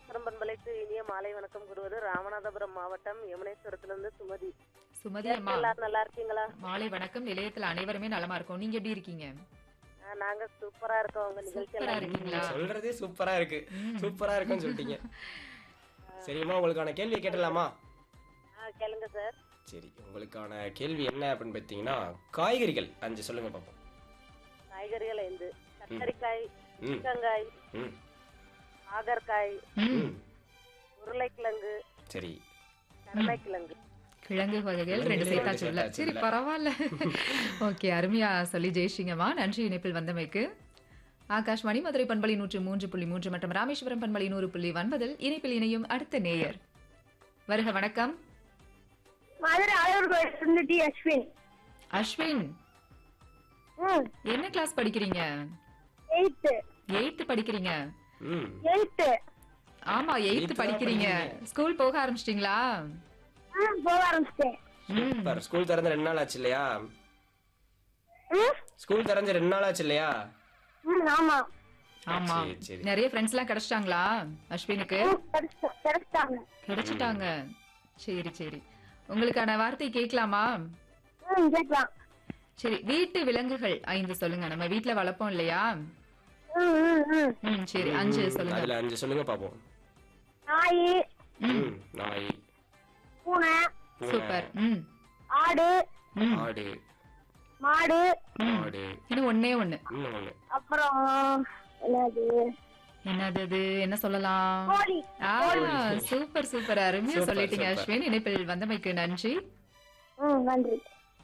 ராமேஸ்வரம் பண்பலைக்கு இனிய மாலை வணக்கம் கூறுவது ராமநாதபுரம் மாவட்டம் யமுனேஸ்வரத்திலிருந்து சுமதி சுமதி அம்மா எல்லாரும் நல்லா இருக்கீங்களா மாலை வணக்கம் நிலையத்துல அனைவருமே நலமா இருக்கோம் நீங்க எப்படி இருக்கீங்க ஆ, நாங்க சூப்பரா இருக்கோம் உங்க நிகழ்ச்சி சூப்பரா எல்லாம் இருக்கீங்களா சொல்றதே சூப்பரா இருக்கு சூப்பரா இருக்குன்னு சொல்லிட்டீங்க சரிம்மா உங்களுக்கான கேள்வி கேட்டலாமா ஆ, கேளுங்க சார் சரி உங்களுக்கான கேள்வி என்ன அப்படின்னு பார்த்தீங்கன்னா காய்கறிகள் அஞ்சு சொல்லுங்க பார்ப்போம் காய்கறிகள் ஐந்து கத்தரிக்காய் ம் சிக்கங்காய் ம் ஆகர்காய் ம் ம் உருளைக்கிழங்கு சரி கருணைக்கிழங்கு கிழங்கு வகைகள் ரெண்டு கிழங்கு சேர்த்தாச்சு ரெண்டு இல்ல சேர்த்தாச்சு சரி இல்ல. பரவாயில்ல ஓகே அருமையா சொல்லி ஜெயிச்சிங்கம்மா நன்றி இணைப்பில் வந்தமைக்கு ஆகாஷ்வாணி மதுரை பண்பலை நூற்று மூன்று புள்ளி மூன்று மற்றும் ராமேஸ்வரம் பண்பலை நூறு புள்ளி ஒன்பதில் இணைப்பில் இணையும் அடுத்த நேயர் வருக வணக்கம் மதுரை அழகர் கோயில் இருந்து டி அஸ்வின் அஸ்வின் ம் என்ன கிளாஸ் படிக்கிறீங்க எயித்து எயித்து படிக்கிறீங்க ம் எயித்து ஆமா Eighth எயித்து தான் படிக்கிறீங்க ஸ்கூல் போக ஆரம்பிச்சிட்டீங்களா ம் போக ஆரம்பிச்சிட்டேன் சூப்பர் ஸ்கூல் திறந்து ரெண்டு நாள் ஆச்சு இல்லையா ம் ஸ்கூல் திறந்து ரெண்டு நாள் ஆச்சு இல்லையா ம் ஆமா ஆமா சரி, சரி. நிறைய ஃப்ரெண்ட்ஸ் எல்லாம் கிடைச்சிட்டாங்களா அஸ்வினுக்கு ம் கிடைச்சிட்டா- கிடைச்சிட்டாங்க கிடைச்சிட்டாங்க சரி சரி உங்களுக்கான வார்த்தை கேட்கலாமா ம் கேட்கலாம் சரி வீட்டு விலங்குகள் ஐந்து சொல்லுங்க நம்ம வீட்ல வளர்ப்போம் இல்லையா ம் ம் ம் ம் சரி அஞ்சு சொல்லுங்க அதுல அஞ்சு சொல்லுங்க பார்ப்போம் நாய் ம் நாய் பூனை பூனை, சூப்பர் ம் ஆடு ம் ஆடு மாடு ஆடு இன்னும் ஒண்ணே ஒண்ணு இன்னும் ஒண்ணு அப்புறம் என்னது என்னது அது என்ன சொல்லலாம் கோழி ஆ சூப்பர் சூப்பர் அருமையா சூப்பர், சொல்லிட்டீங்க சூப்பர். அஸ்வின் இணைப்பில் வந்தமைக்கு நன்றி ம் நன்றி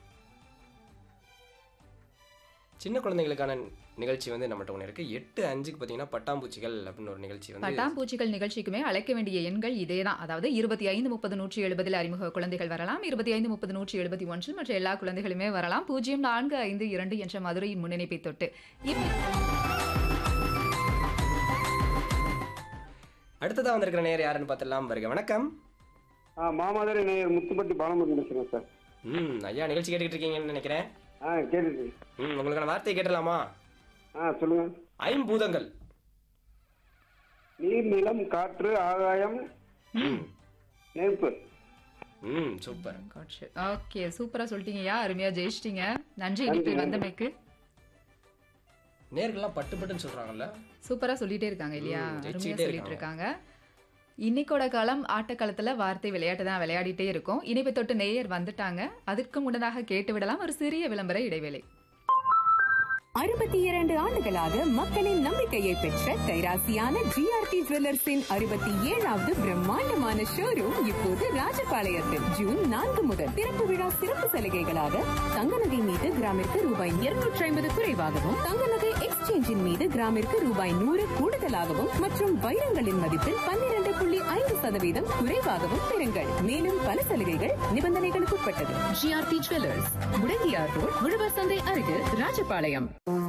சின்ன குழந்தைகளுக்கான நிகழ்ச்சி வந்து நம்மகிட்ட ஒன்று இருக்கு எட்டு அஞ்சுக்கு பார்த்தீங்கன்னா பட்டாம்பூச்சிகள் அப்படின்னு ஒரு நிகழ்ச்சி வந்து பட்டாம்பூச்சிகள் நிகழ்ச்சிக்குமே அழைக்க வேண்டிய எண்கள் இதேதான் அதாவது இருபத்தி ஐந்து முப்பது நூற்றி எழுபதில் அறிமுக குழந்தைகள் வரலாம் இருபத்தி ஐந்து முப்பது நூற்றி எழுபத்தி ஒன்றில் மற்ற எல்லா குழந்தைகளுமே வரலாம் பூஜ்ஜியம் நான்கு ஐந்து இரண்டு என்ற மதுரையின் முன்னிணைப்பை தொட்டு இப்ப அடுத்ததா வந்திருக்கிற நேர் யாருன்னு பார்த்துடலாம் வருக வணக்கம் ஆ மாமாதிரி நேயர் முத்துப்பட்டி பாலமுருகன் பேசுகிறேன் சார் ம் ஐயா நிகழ்ச்சி கேட்டுக்கிட்டு இருக்கீங்கன்னு நினைக்கிறேன் ஆ கேட்டுச்சு ம் உங்களுக்கான வார்த்தை கேட்டலாமா ஆ சொல்லுங்க ஐம்பூதங்கள் நீர் நிலம் காற்று ஆகாயம் ம் நெருப்பு ம் சூப்பர் ஓகே சூப்பரா சொல்லிட்டீங்கய்யா அருமையா ஜெயிச்சிட்டீங்க நன்றி இணைப்பில் வந்தமைக்கு நேர்கள்லாம் பட்டு பட்டுன்னு சொல்றாங்கல்ல சூப்பரா சொல்லிட்டே இருக்காங்க இல்லையா ம், அருமையா ஜெயிச்சுக்கிட்டே சொல்லிட்டு இருக்காங்க இன்னைக்கோட காலம் ஆட்டக்காலத்துல வார்த்தை விளையாட்டு தான் விளையாடிட்டே இருக்கும் இணைப்பை தொட்டு நேயர் வந்துட்டாங்க அதற்கு முன்னதாக கேட்டு விடலாம் ஒரு சிறிய விளம்பர இடைவேளை அறுபத்தி இரண்டு ஆண்டுகளாக மக்களின் நம்பிக்கையை பெற்ற கைராசியான ஜிஆர்டி ஜுவல்லர்ஸின் அறுபத்தி ஏழாவது பிரம்மாண்டமான ஷோரூம் இப்போது ராஜபாளையத்தில் ஜூன் நான்கு முதல் திறப்பு விழா சிறப்பு சலுகைகளாக தங்க நகை மீது கிராமிற்கு ரூபாய் இருநூற்றி ஐம்பது குறைவாகவும் தங்க நகை எக்ஸ்சேஞ்சின் மீது கிராமிற்கு ரூபாய் நூறு கூடுதலாகவும் மற்றும் வைரங்களின் மதிப்பில் பன்னிரண்டு புள்ளி ஐந்து சதவீதம் குறைவாகவும் பெறுங்கள் மேலும் பல சலுகைகள் நிபந்தனைகளுக்கு உட்பட்டது ஜிஆர்டி ஜுவல்லர்ஸ் முடங்கியார் ரோட் உழவர் சந்தை அருகில் ராஜபாளையம்